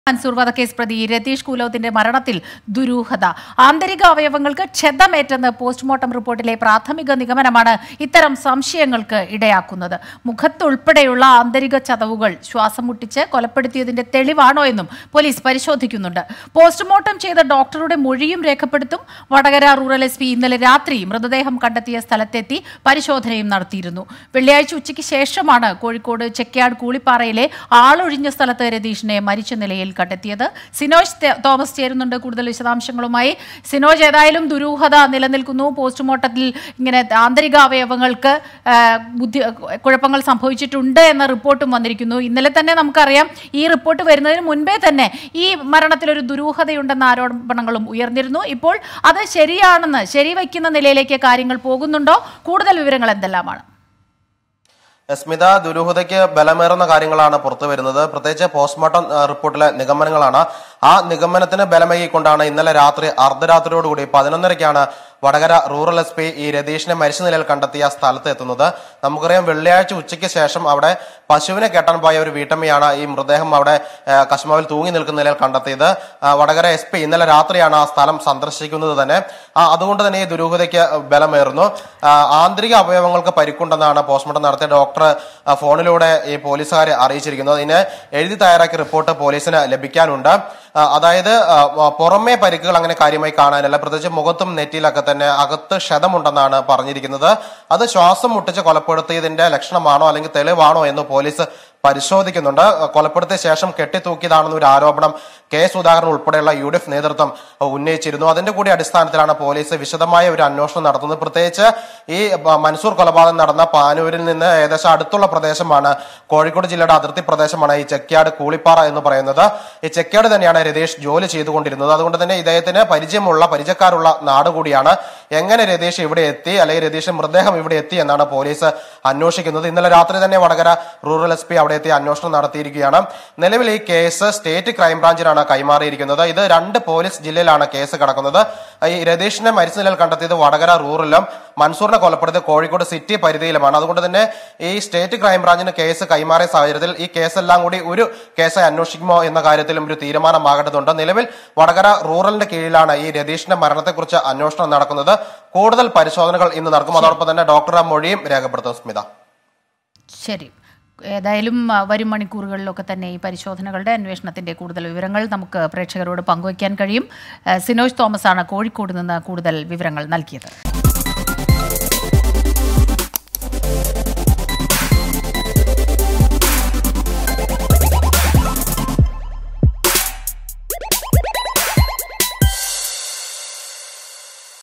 മൻസൂർ വധക്കേസ് പ്രതി രതീഷ് കുലോത്തിന്റെ മരണത്തിൽ ദുരൂഹത ആന്തരിക അവയവങ്ങൾക്ക് ക്ഷതമേറ്റെന്ന് പോസ്റ്റ്മോർട്ടം റിപ്പോർട്ടിലെ പ്രാഥമിക നിഗമനമാണ് ഇത്തരം സംശയങ്ങൾക്ക് ഇടയാക്കുന്നത് മുഖത്തുൾപ്പെടെയുള്ള ആന്തരിക ചതവുകൾ ശ്വാസം മുട്ടിച്ച് കൊലപ്പെടുത്തിയതിന്റെ തെളിവാണോ എന്നും പോലീസ് പരിശോധിക്കുന്നുണ്ട് പോസ്റ്റ്മോർട്ടം ചെയ്ത ഡോക്ടറുടെ മൊഴിയും രേഖപ്പെടുത്തും വടകര റൂറൽ എസ് പി ഇന്നലെ രാത്രി മൃതദേഹം കണ്ടെത്തിയ സ്ഥലത്തെത്തി പരിശോധനയും നടത്തിയിരുന്നു വെള്ളിയാഴ്ച ഉച്ചയ്ക്ക് ശേഷമാണ് കോഴിക്കോട് ചെക്യാട് കൂളിപ്പാറയിലെ ആളൊഴിഞ്ഞ സ്ഥലത്ത് രതീഷിനെ മരിച്ച നിലയിൽ കണ്ടെത്തിയത് സിനോജ് തെ- തോമസ് ചേരുന്നുണ്ട് കൂടുതൽ വിശദാംശങ്ങളുമായി സിനോജ് ഏതായാലും ദുരൂഹത നിലനിൽക്കുന്നു പോസ്റ്റ്മോർട്ടത്തിൽ ഇങ്ങനെ ആന്തരിക അവയവങ്ങൾക്ക് ആ, ബുദ്ധി കുഴപ്പങ്ങൾ സംഭവിച്ചിട്ടുണ്ട് എന്ന റിപ്പോർട്ടും വന്നിരിക്കുന്നു ഇന്നലെ തന്നെ നമുക്കറിയാം ഈ റിപ്പോർട്ട് വരുന്നതിന് മുൻപേ തന്നെ ഈ മരണത്തിൽ ഒരു ദുരൂഹതയുണ്ടെന്ന ആരോപണങ്ങളും ഉയർന്നിരുന്നു ഇപ്പോൾ അത് ശരിയാണെന്ന് ശരിവയ്ക്കുന്ന നിലയിലേക്ക് കാര്യങ്ങൾ പോകുന്നുണ്ടോ കൂടുതൽ വിവരങ്ങൾ എന്തെല്ലാമാണ് സ്മിത ദുരൂഹതയ്ക്ക് ബലമേറുന്ന കാര്യങ്ങളാണ് പുറത്തു വരുന്നത് പ്രത്യേകിച്ച് പോസ്റ്റ്മോർട്ടം ആ, റിപ്പോർട്ടിലെ നിഗമനങ്ങളാണ് ആ നിഗമനത്തിന് ബലമേകിക്കൊണ്ടാണ് ഇന്നലെ രാത്രി അർദ്ധരാത്രിയോടുകൂടി പതിനൊന്നരയ്ക്കാണ് വടകര റൂറൽ എസ് പി ഈ രതീഷിനെ മരിച്ച നിലയിൽ കണ്ടെത്തിയ സ്ഥലത്ത് എത്തുന്നത് നമുക്കറിയാം വെള്ളിയാഴ്ച ഉച്ചയ്ക്ക് ശേഷം അവിടെ പശുവിനെ കെട്ടാൻ പോയ ഒരു വീട്ടമ്മയാണ് ഈ മൃതദേഹം അവിടെ ആ, കശ്മാവിൽ തൂങ്ങി നിൽക്കുന്ന നിലയിൽ കണ്ടെത്തിയത് ആ, വടകര എസ് പി ഇന്നലെ രാത്രിയാണ് ആ സ്ഥലം സന്ദർശിക്കുന്നത് തന്നെ ആ, അതുകൊണ്ട് തന്നെ ഈ ദുരൂഹതയ്ക്ക് ബലമേറുന്നു ആ, ആന്തരിക അവയവങ്ങൾക്ക് പരിക്കുണ്ടെന്നാണ് പോസ്റ്റ്മോർട്ടം നടത്തിയ ഡോക്ടർ ആ, ഫോണിലൂടെ ഈ പോലീസുകാരെ അറിയിച്ചിരിക്കുന്നത് ഇതിന് എഴുതി തയ്യാറാക്കിയ റിപ്പോർട്ട് പോലീസിന് ലഭിക്കാനുണ്ട് ആ, അതായത് ആ, പുറമേ പരിക്കുകൾ അങ്ങനെ കാര്യമായി കാണാനില്ല പ്രത്യേകിച്ച് മുഖത്തും നെറ്റിയിലൊക്കെ തന്നെ അകത്ത് ക്ഷതമുണ്ടെന്നാണ് പറഞ്ഞിരിക്കുന്നത് അത് ശ്വാസം മുട്ടിച്ച് കൊലപ്പെടുത്തിയതിന്റെ ലക്ഷണമാണോ അല്ലെങ്കിൽ തെളിവാണോ എന്ന് പോലീസ് പരിശോധിക്കുന്നുണ്ട് കൊലപ്പെടുത്തിയ ശേഷം കെട്ടിത്തൂക്കിയതാണെന്ന ഒരു ആരോപണം കെ സുധാകരൻ ഉൾപ്പെടെയുള്ള യു ഡി എഫ് നേതൃത്വം ഉന്നയിച്ചിരുന്നു അതിന്റെ കൂടി അടിസ്ഥാനത്തിലാണ് പോലീസ് വിശദമായ ഒരു അന്വേഷണം നടത്തുന്നത് പ്രത്യേകിച്ച് ഈ ബ- മൻസൂർ കൊലപാതകം നടന്ന പാനൂരിൽ നിന്ന് ഏകദേശം അടുത്തുള്ള പ്രദേശമാണ് കോഴിക്കോട് ജില്ലയുടെ അതിർത്തി പ്രദേശമാണ് ഈ ചെക്യാട് കൂളിപ്പാറ എന്ന് പറയുന്നത് ഈ ചെക്യാട് തന്നെയാണ് രതീഷ് ജോലി ചെയ്തുകൊണ്ടിരുന്നത് അതുകൊണ്ട് തന്നെ ഇദ്ദേഹത്തിന് പരിചയമുള്ള പരിചയക്കാരുള്ള നാട് കൂടിയാണ് എങ്ങനെ രതീഷ് ഇവിടെ എത്തി അല്ലെങ്കിൽ രതീഷ് മൃതദേഹം ഇവിടെ എത്തി എന്നാണ് പോലീസ് അന്വേഷിക്കുന്നത് ഇന്നലെ രാത്രി തന്നെ വടകര റൂറൽ എസ് പി അവിടെ എത്തി അന്വേഷണം നടത്തിയിരിക്കുകയാണ് നിലവിൽ ഈ കേസ് സ്റ്റേറ്റ് ക്രൈംബ്രാഞ്ചിനാണ് കൈമാറിയിരിക്കുന്നത് ഇത് രണ്ട് പോലീസ് ജില്ലയിലാണ് കേസ് കിടക്കുന്നത് ഈ രതീഷിനെ മരിച്ച നിലയിൽ കണ്ടെത്തിയത് വടകര റൂറലിലും മൻസൂറിനെ കൊലപ്പെടുത്തിയത് കോഴിക്കോട് സിറ്റി പരിധിയിലുമാണ് അതുകൊണ്ട് തന്നെ ഈ സ്റ്റേറ്റ് ക്രൈംബ്രാഞ്ചിന് കേസ് കൈമാറിയ സാഹചര്യത്തിൽ ഈ കേസെല്ലാം കൂടി ഒരു കേസായി അന്വേഷിക്കുമോ എന്ന കാര്യത്തിലും ഒരു തീരുമാനമാകേണ്ടതുണ്ട് നിലവിൽ വടകര റൂറലിന്റെ കീഴിലാണ് ഈ രതീഷിന്റെ മരണത്തെക്കുറിച്ച് അന്വേഷണം നടക്കുന്നത് കൂടുതൽ പരിശോധനകൾ ഇന്ന് നടക്കും അതോടൊപ്പം തന്നെ ഡോക്ടറുടെ മൊഴിയും രേഖപ്പെടുത്തും സ്മിത ശരി ഏതായാലും ആ, വരും മണിക്കൂറുകളിലൊക്കെ തന്നെ ഈ പരിശോധനകളുടെ അന്വേഷണത്തിന്റെ കൂടുതൽ വിവരങ്ങൾ നമുക്ക് പ്രേക്ഷകരോട് പങ്കുവയ്ക്കാൻ കഴിയും ആ, സിനോജ് തോമസ് ആണ് കോഴിക്കോട് നിന്ന് കൂടുതൽ വിവരങ്ങൾ നൽകിയത്